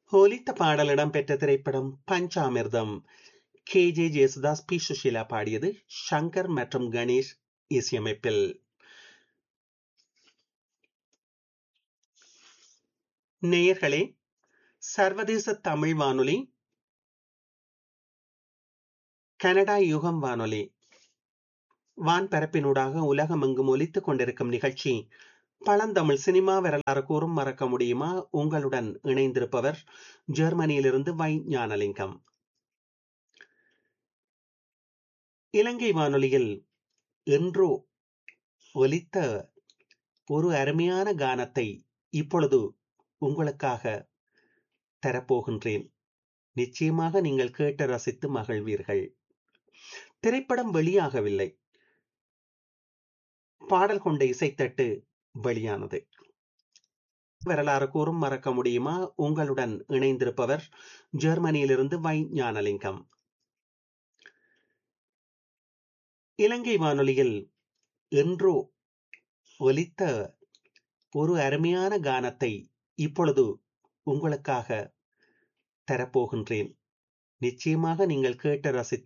ஒலித்த பாடல் இடம்பெற்ற திரைப்படம் Panchamirtham K J Yesudas P Susheela பாடியது ஷங்கர் மற்றும் கணேஷ் இசையமைப்பில் நேயர்களே சர்வதேச தமிழ் வானொலி கனடா யுகம் வானொலி வான்பரப்பினூடாக உலகமெங்கும் ஒலித்துக் கொண்டிருக்கும் நிகழ்ச்சி பழந்தமிழ் சினிமா வரலாறு கூறும் மறக்க முடியுமா உங்களுடன் இணைந்திருப்பவர் ஜெர்மனியிலிருந்து வை ஞானலிங்கம் இலங்கை வானொலியில் என்றோ ஒலித்த ஒரு அருமையான கானத்தை இப்பொழுது உங்களுக்காக தரப்போகின்றேன் நிச்சயமாக நீங்கள் கேட்டு ரசித்து மகிழ்வீர்கள் திரைப்படம் வெளியாகவில்லை பாடல் கொண்ட இசைத்தட்டு வெளியானது வரலாறு கூறும் மறக்க முடியுமா உங்களுடன் இணைந்திருப்பவர் ஜெர்மனியிலிருந்து வை ஞானலிங்கம் இலங்கை வானொலியில் என்றோ ஒலித்த ஒரு அருமையான கானத்தை இப்பொழுது உங்களுக்காக தரப்போகின்றேன் நிச்சயமாக நீங்கள் கேட்டு ரசித்து